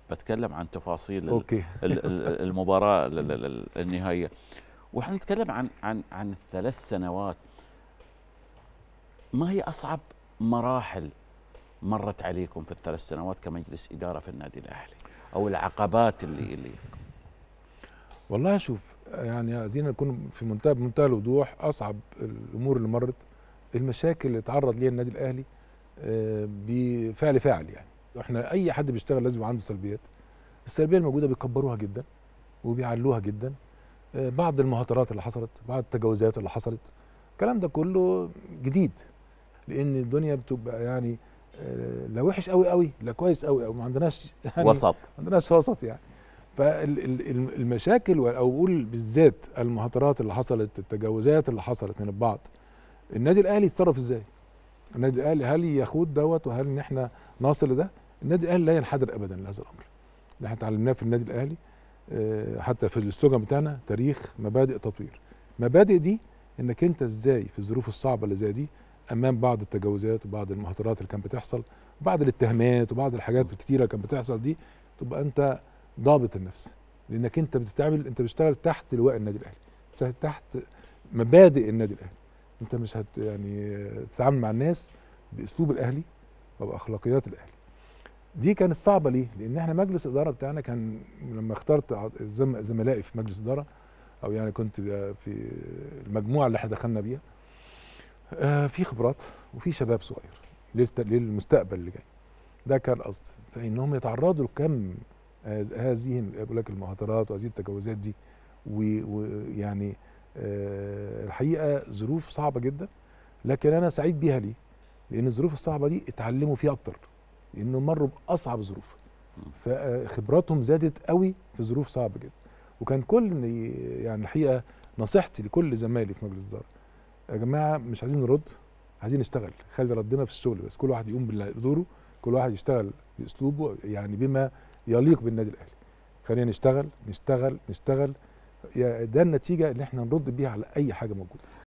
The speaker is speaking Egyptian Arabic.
بتكلم عن تفاصيل ال- اوكي ال- ال- المباراه ال- ال- ال- النهائيه واحنا نتكلم عن عن عن الثلاث سنوات ما هي اصعب مراحل مرت عليكم في الثلاث سنوات كمجلس اداره في النادي الاهلي او العقبات اللي اللي والله شوف يعني عايزين نكون في منتهى بمنتهى الوضوح اصعب الامور اللي مرت المشاكل اللي اتعرض ليها النادي الاهلي آه، بفعل فاعل يعني احنا اي حد بيشتغل لازم يبقى عنده سلبيات السلبيه الموجوده بيكبروها جدا وبيعلوها جدا آه، بعض المهاترات اللي حصلت بعض التجاوزات اللي حصلت الكلام ده كله جديد لان الدنيا بتبقى يعني آه، لا وحش قوي قوي لا كويس قوي قوي ما عندناش يعني وسط ما عندناش وسط يعني فالمشاكل او اقول بالذات المهاترات اللي حصلت التجاوزات اللي حصلت من البعض النادي الاهلي يتصرف ازاي النادي الاهلي هل يخوض دوت وهل ان احنا نصل لده النادي الاهلي لا ينحدر ابدا لهذا الامر اللي احنا اتعلمناه في النادي الاهلي آه، حتى في السلوجان بتاعنا تاريخ مبادئ تطوير مبادئ دي انك انت ازاي في الظروف الصعبه اللي زي دي امام بعض التجاوزات وبعض المهاترات اللي كانت بتحصل وبعض الاتهامات وبعض الحاجات الكتيره اللي كانت بتحصل دي تبقى انت ضابط النفس لانك انت بتتعامل انت بتشتغل تحت لواء النادي الاهلي بتشتغل تحت مبادئ النادي الاهلي انت مش هت يعني تتعامل مع الناس باسلوب الاهلي وباخلاقيات الاهلي دي كانت صعبه ليه لان احنا مجلس الاداره بتاعنا كان لما اخترت ع- زم- زملائي في مجلس الاداره او يعني كنت في المجموعه اللي احنا دخلنا بيها آه، في خبرات وفي شباب صغير للت- للمستقبل اللي جاي ده كان قصد فانهم يتعرضوا لكم هذ- هذه بقول لك المهاترات وهذه التجاوزات دي و- ويعني آه، الحقيقه ظروف صعبه جدا لكن انا سعيد بيها ليه؟ لان الظروف الصعبه دي اتعلموا فيها اكتر لانهم مروا باصعب ظروف فخبراتهم زادت قوي في ظروف صعبه جدا وكان كل يعني الحقيقه نصيحتي لكل زمايلي في مجلس الاداره يا جماعه مش عايزين نرد عايزين نشتغل خلي ردنا في الشغل بس كل واحد يقوم بدوره كل واحد يشتغل باسلوبه يعني بما يليق بالنادي الاهلي خلينا نشتغل نشتغل نشتغل يا- ده النتيجه اللي احنا نرد بيها على اي حاجه موجوده